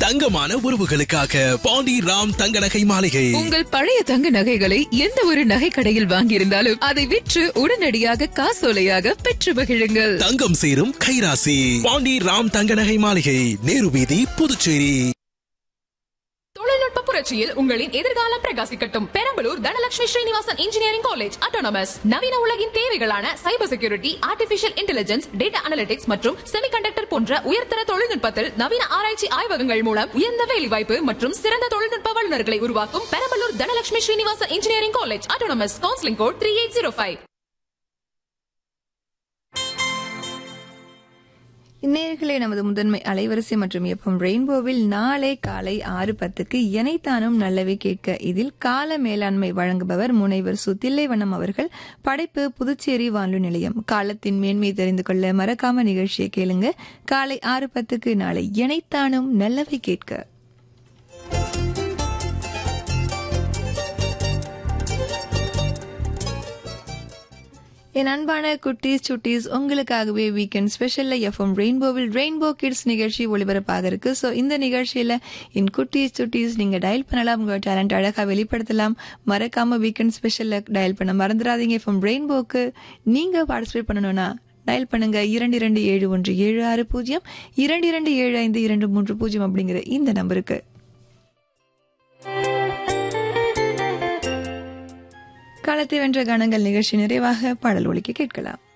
தங்கமான உறவுகளுக்காக பாண்டி ராம் தங்க நகை மாளிகை உங்கள் பழைய தங்க நகைகளை எந்த ஒரு நகை கடையில் வாங்கியிருந்தாலும் அதை விற்று உடனடியாக காசோலையாக பெற்று மகிழுங்கள் தங்கம் சேரும் கைராசி பாண்டி ராம் தங்க நகை மாளிகை நேரு வீதி புதுச்சேரி தொழில்நுட்ப புரட்சியில் உங்களின் எதிர்காலம் பிரகாசிக்கட்டும் Perambalur Dhanalakshmi Srinivasan engineering college autonomous நவீன உலகின் தேவைகளான cyber security artificial intelligence data analytics மற்றும் செமிகண்டக்டர் போன்ற உயர்தர தொழில்நுட்பத்தில் நவீன ஆராய்ச்சி ஆய்வகங்கள் மூலம் உயர்ந்த வேலைவாய்ப்பு மற்றும் சிறந்த தொழில்நுட்ப வல்லுநர்களை உருவாக்கும் Perambalur Dhanalakshmi Srinivasan engineering college autonomous counselling code three eight zero five இந்நேர்களே நமது முதன்மை அலைவரிசை மற்றும் எப்பம் ரெயின்போவில் நாளை காலை ஆறு பத்துக்கு எனைத்தானும் நல்லவே கேட்க இதில் கால மேலாண்மை வழங்குபவர் முனைவர் சு தில்லைவனம் அவர்கள் படைப்பு புதுச்சேரி வானொலி நிலையம் காலத்தின் மேன்மை தெரிந்து கொள்ள மறக்காம நிகழ்ச்சியை கேளுங்க காலை ஆறு பத்துக்கு நாளை எனைத்தானும் நல்லவை கேட்க என் அன்பான குட்டீஸ் சுட்டீஸ் உங்களுக்காகவே வீக்கெண்ட் ஸ்பெஷல்ல எஃப்எம் ரெயின்போவில் ரெயின்போ கிட்ஸ் நிகழ்ச்சி ஒளிபரப்பாக இருக்கு ஸோ இந்த நிகழ்ச்சியில என் குட்டீஸ் சுட்டீஸ் நீங்க டயல் பண்ணலாம் உங்க டேலண்ட் அழகா வெளிப்படுத்தலாம் மறக்காம வீக்கெண்ட் ஸ்பெஷல்ல டயல் பண்ண மறந்துடாதீங்க எஃப்எம் ரெயின்போக்கு நீங்க பார்ட்டிசிபேட் பண்ணணும்னா டயல் பண்ணுங்க இரண்டு இரண்டு ஏழு ஒன்று ஏழு ஆறு பூஜ்ஜியம் இரண்டு இரண்டு ஏழு ஐந்து இரண்டு மூன்று பூஜ்ஜியம் அப்படிங்கிற இந்த நம்பருக்கு காலத்தை வென்ற கணங்கள் நிகழ்ச்சி நிறைவாக பாடல் ஒலிக்க கேட்கலாம்